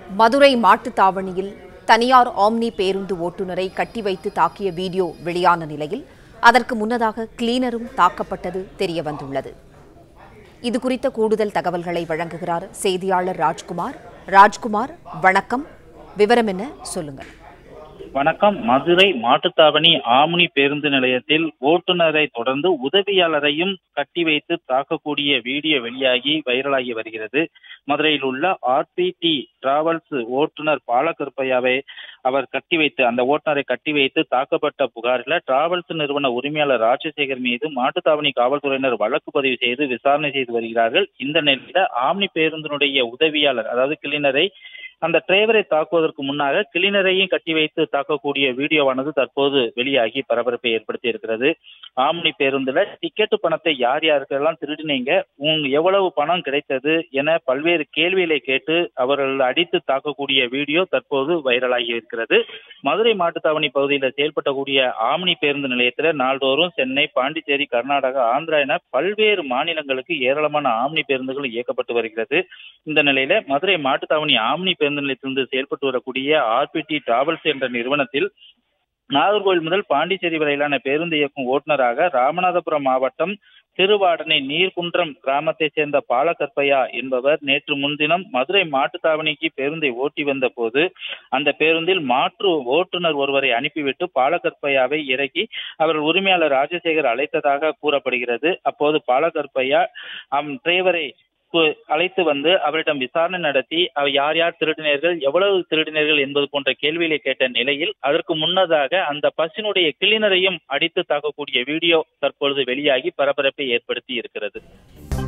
மதுரை மாட்டுத்தாவணியில் தனியார் ஆம்னி பேருந்து ஓட்டுநரை கட்டி வைத்து தாக்கிய வீடியோ வெளியான நிலையில் அதற்கு முன்னதாக கிளீனரும் தாக்கப்பட்டது தெரியவந்துள்ளது இது குறித்த கூடுதல் தகவல்களை வழங்குகிறார் செய்தியாளர் ராஜ்குமார் ராஜ்குமார் வணக்கம் விவரம் என்ன சொல்லுங்கள் வணக்கம் மதுரை மாட்டுத்தாவணி ஆம்னி பேருந்து நிலையத்தில் ஓட்டுநரை தொடர்ந்து உதவியாளரையும் கட்டி வைத்து தாக்கக்கூடிய வீடியோ வெளியாகி வைரலாகி வருகிறது மதுரையில் உள்ள ஆர்பிடி டிராவல்ஸ் ஓட்டுநர் பாலகருப்பையாவை அவர் கட்டி வைத்து அந்த ஓட்டுநரை கட்டி வைத்து தாக்கப்பட்ட புகாரில் டிராவல்ஸ் நிறுவன உரிமையாளர் ராஜசேகர் மீது மாட்டுத்தாவணி காவல்துறையினர் வழக்கு பதிவு செய்து விசாரணை செய்து வருகிறார்கள் இந்த நிலையில ஆம்னி பேருந்தினுடைய உதவியாளர் அதாவது கிளீனரை அந்த டிரைவரை தாக்குவதற்கு முன்னாக கிளீனரையும் கட்டி வைத்து தாக்கக்கூடிய வீடியோவானது தற்போது வெளியாகி பரபரப்பை ஏற்படுத்தி இருக்கிறது ஆம்னி பேருந்துல டிக்கெட் பணத்தை யார் யாருக்கெல்லாம் திருடினீங்க உங்க எவ்வளவு பணம் கிடைத்தது என பல்வேறு கேள்விகளை கேட்டு அவர்கள் அடித்து தாக்கக்கூடிய வீடியோ தற்போது வைரலாகி இருக்கிறது மதுரை மாட்டுத்தாவணி பகுதியில் செயல்படக்கூடிய ஆம்னி பேருந்து நிலையத்தில் நாள்தோறும் சென்னை பாண்டிச்சேரி கர்நாடகா ஆந்திரா என பல்வேறு மாநிலங்களுக்கு ஏராளமான ஆம்னி பேருந்துகள் இயக்கப்பட்டு வருகிறது இந்த நிலையில மதுரை மாட்டுத்தாவணி ஆம்னி பேருந்து நிலையத்திலிருந்து செயல்பட்டு வரக்கூடிய ஆர்பிடி டிராவல்ஸ் என்ற நிறுவனத்தில் நாகர்கோவில் முதல் பாண்டிச்சேரி வரையிலான பேருந்து இயக்கும் ஓட்டுநராக ராமநாதபுரம் மாவட்டம் திருவாடனை நீர்குன்றம் கிராமத்தைச் சேர்ந்த பாலகற்பையா என்பவர் நேற்று முன்தினம் மதுரை மாட்டுத்தாவணிக்கு பேருந்தை ஓட்டி வந்த போது அந்த பேருந்தில் மாற்று ஓட்டுநர் ஒருவரை அனுப்பிவிட்டு பாலகற்பையாவை இறக்கி அவர் உரிமையாளர் ராஜசேகர் அழைத்ததாக கூறப்படுகிறது அப்போது பாலகற்பையா அம் டிரைவரை அழைத்து வந்து அவரிடம் விசாரணை நடத்தி அவர் யார் யார் திருடினர்கள் எவ்வளவு திருடினர்கள் என்பது போன்ற கேள்விகளை கேட்ட நிலையில் அதற்கு முன்னதாக அந்த பஸ்ஸினுடைய கிளீனரையும் அடித்து தாக்கக்கூடிய வீடியோ தற்பொழுது வெளியாகி பரபரப்பை ஏற்படுத்தி இருக்கிறது